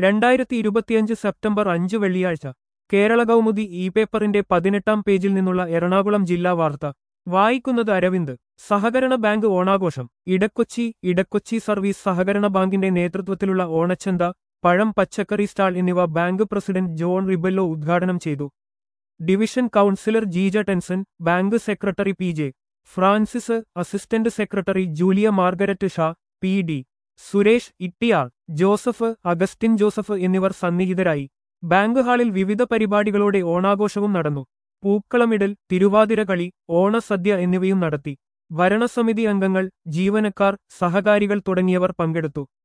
രണ്ടായിരത്തി ഇരുപത്തിയഞ്ച് സെപ്റ്റംബർ അഞ്ച് വെള്ളിയാഴ്ച കേരള കൗമുദി ഇ പേപ്പറിന്റെ പതിനെട്ടാം പേജിൽ നിന്നുള്ള എറണാകുളം ജില്ലാ വാർത്ത വായിക്കുന്നത് അരവിന്ദ് സഹകരണ ബാങ്ക് ഓണാഘോഷം ഇടക്കൊച്ചി ഇടക്കൊച്ചി സർവീസ് സഹകരണ ബാങ്കിന്റെ നേതൃത്വത്തിലുള്ള ഓണച്ചന്ത പഴം പച്ചക്കറി സ്റ്റാൾ എന്നിവ ബാങ്ക് പ്രസിഡന്റ് ജോൺ റിബല്ലോ ഉദ്ഘാടനം ചെയ്തു division councillor Jeeja Tenson bank secretary P J Francis assistant secretary Julia Margaret Shah P D Suresh ഇട്ടിയാൾ ജോസഫ് അഗസ്റ്റിൻ ജോസഫ് എന്നിവർ സന്നിഹിതരായി ബാങ്ക് ഹാളിൽ വിവിധ പരിപാടികളോടെ ഓണാഘോഷവും നടന്നു പൂക്കളമിടൽ തിരുവാതിരകളി ഓണസദ്യ എന്നിവയും നടത്തി ഭരണസമിതി അംഗങ്ങൾ ജീവനക്കാർ സഹകാരികൾ തുടങ്ങിയവർ പങ്കെടുത്തു